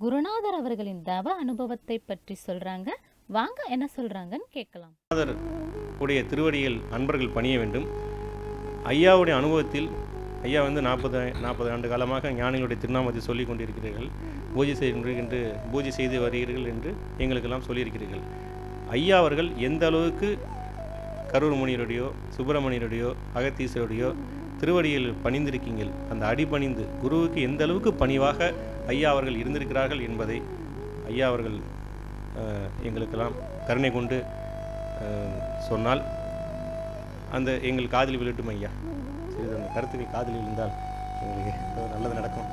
குருநாதர் அவர்களின் தவ அனுபவத்தை பற்றி சொல்றாங்க வாங்க என்ன சொல்றாங்கன்னு கேட்கலாம் உடைய திருவடியில் அன்பர்கள் பணிய வேண்டும் ஐயாவுடைய அனுபவத்தில் ஐயா வந்து நாற்பது நாற்பது ஆண்டு காலமாக ஞானிகளுடைய திருநாமத்தை சொல்லிக் கொண்டிருக்கிறீர்கள் பூஜை செய்கின்றீர்கள் என்று பூஜை செய்து வருகிறீர்கள் என்று எங்களுக்கெல்லாம் சொல்லியிருக்கிறீர்கள் ஐயா அவர்கள் எந்த அளவுக்கு கரூர் முனியருடையோ சுப்பிரமணியருடையோ அகத்தீசருடையோ திருவடியில் பணிந்திருக்கீங்கள் அந்த அடி பணிந்து குருவுக்கு எந்த அளவுக்கு பணிவாக ஐயா அவர்கள் இருந்திருக்கிறார்கள் என்பதை ஐயா அவர்கள் அஹ், எங்களுக்கெல்லாம் கருணை கொண்டு அஹ், சொன்னால் அந்த எங்கள் காதில் விழட்டும் ஐயா சிறிது அந்த கருத்துக்கள் காதில் விழுந்தால் எங்களுக்கு ஏதோ நல்லது நடக்கும்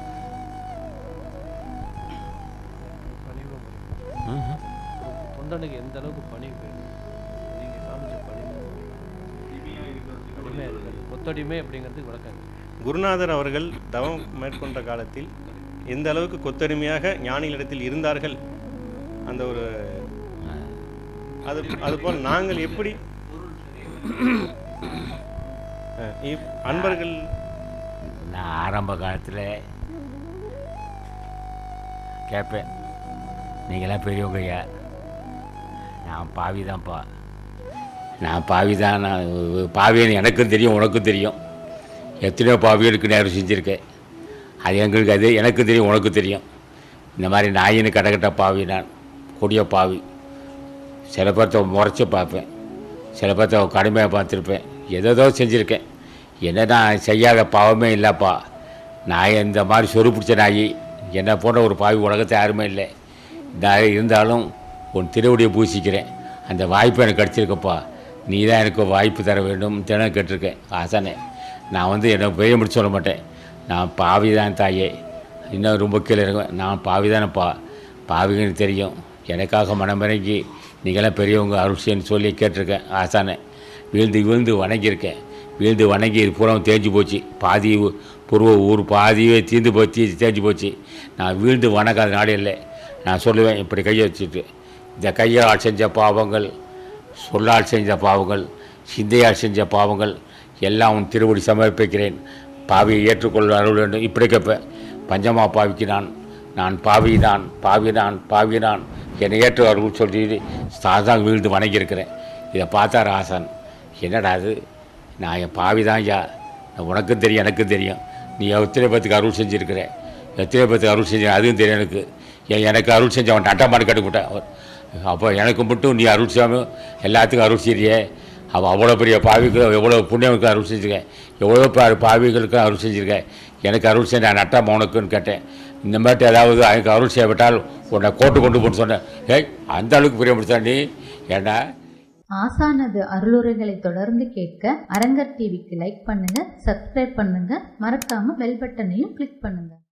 பணிவு முறை. ஒரு தொண்டனுக்கு எந்த அளவுக்கு பணிவு வேணும் நீங்க காமிச்ச பணிவு அடிமை இருக்கிறது கொத்தடிமை அப்படிங்கிறதுக்கு விளக்கம் குருநாதர் அவர்கள் தவம் மேற்கொண்ட காலத்தில் எந்த அளவுக்கு கொத்தடிமையாக ஞானிகளிடத்தில் இருந்தார்கள் அந்த ஒரு அது அதுபோல் நாங்கள் எப்படி அஹ், இப்- அன்பர்கள் நான் ஆரம்ப காலத்தில் கேட்பேன் நீங்களாம் பெரியவங்க ஐயா நான் பாவி தான்ப்பா நான் பாவி தான் நான் பாவின்னு எனக்கும் தெரியும் உனக்கும் தெரியும் எத்தனையோ பாவிகளுக்கு நேரம் செஞ்சுருக்கேன் அது எங்களுக்கு அது எனக்கும் தெரியும் உனக்கும் தெரியும் இந்த மாதிரி நாயின்னு கடகட்ட பாவி நான் கொடிய பாவி சில பேர்த்த முறைச்சி பார்ப்பேன் சில பேர்த்த கடுமையாக பார்த்துருப்பேன் ஏதேதோ செஞ்சுருக்கேன் என்ன நான் செய்யாத பாவமே இல்லைப்பா நான் இந்த மாதிரி சொரு பிடிச்ச நாய் என்னை போன்ற ஒரு பாவி உலகத்தை யாருமே இல்லை நான் இருந்தாலும் உன் திருவடியை பூசிக்கிறேன் அந்த வாய்ப்பு எனக்கு கிடச்சிருக்கப்பா நீ தான் எனக்கு வாய்ப்பு தர வேண்டும் தினம் கேட்டிருக்கேன் ஆசானே நான் வந்து என்னை பெரிய முடிச்சு சொல்ல மாட்டேன் நான் பாவி தான் தாயே இன்னும் ரொம்ப கீழே இருக்கேன் நான் பாவி தானேப்பா பாவின்னு தெரியும் எனக்காக மனமிறங்கி நீங்களாம் பெரியவங்க அருட்சின்னு சொல்லி கேட்டிருக்கேன் ஆசானே வீழ்ந்து வீழ்ந்து வணங்கியிருக்கேன் வீழ்ந்து வணங்கி இது பூரா தேஞ்சு போச்சு பாதி ஊ- பூர்வ ஊர் பாதியே தீர்ந்து போச்சு தேஞ்சு போச்சு நான் வீழ்ந்து வணங்காத நாடு இல்லை நான் சொல்லுவேன் இப்படி கையை வச்சுட்டு இந்த கையால் செஞ்ச பாவங்கள் சொல்லால் செஞ்ச பாவங்கள் சிந்தையால் செஞ்ச பாவங்கள் எல்லாம் உன் திருவடி சமர்ப்பிக்கிறேன் பாவியை ஏற்றுக்கொள்ள அருள் வேண்டும் இப்படி கேட்பேன் பஞ்சமா பாவிக்கு நான் நான் பாவி தான் பாவி நான் பாவி நான் என்னை ஏற்று அருள் சொல்லி சாதான் வீழ்ந்து வணங்கியிருக்கிறேன் இதை பார்த்தார் ஆசான் என்னடா அது நான் என் பாவி தான் ஐயா உனக்கும் தெரியும் எனக்கும் தெரியும் நீ எத்தனை பேத்துக்கு அருள் செஞ்சுருக்கிற எத்தனை பேத்துக்கு அருள் செஞ்ச அதுவும் தெரியும் எனக்கு என் எனக்கு அருள் செஞ்ச அவன் டட்டமாடு கட்டுப்பட்டான் அப்போ எனக்கு மட்டும் நீ அருள் செய்யாமல் எல்லாத்துக்கும் அருள் செய்றியே அவள் அவ்வளோ பெரிய பாவிக்கு எவ்வளோ புண்ணியமுக்கு அருள் செஞ்சுருக்கேன் எவ்வளோ பா- பாவிகளுக்கு அருள் செஞ்சுருக்கேன் எனக்கு அருள் செஞ்ச நான் நட்டாம உனக்குன்னு கேட்டேன் இந்த மாதிரி ஏதாவது எனக்கு அருள் செய்யப்பட்டால் உன்னை கோட்டு கொண்டு போன்னு சொன்னேன் ஏய் அந்த அளவுக்கு புரிய முடிச்சா நீ ஏன்னா ஆசானது அருளுரைகளை தொடர்ந்து கேட்க அரங்கர் டிவிக்கு லைக் பண்ணுங்க சப்ஸ்கிரைப் பண்ணுங்க மறக்காம பெல் பட்டனையும் கிளிக் பண்ணுங்க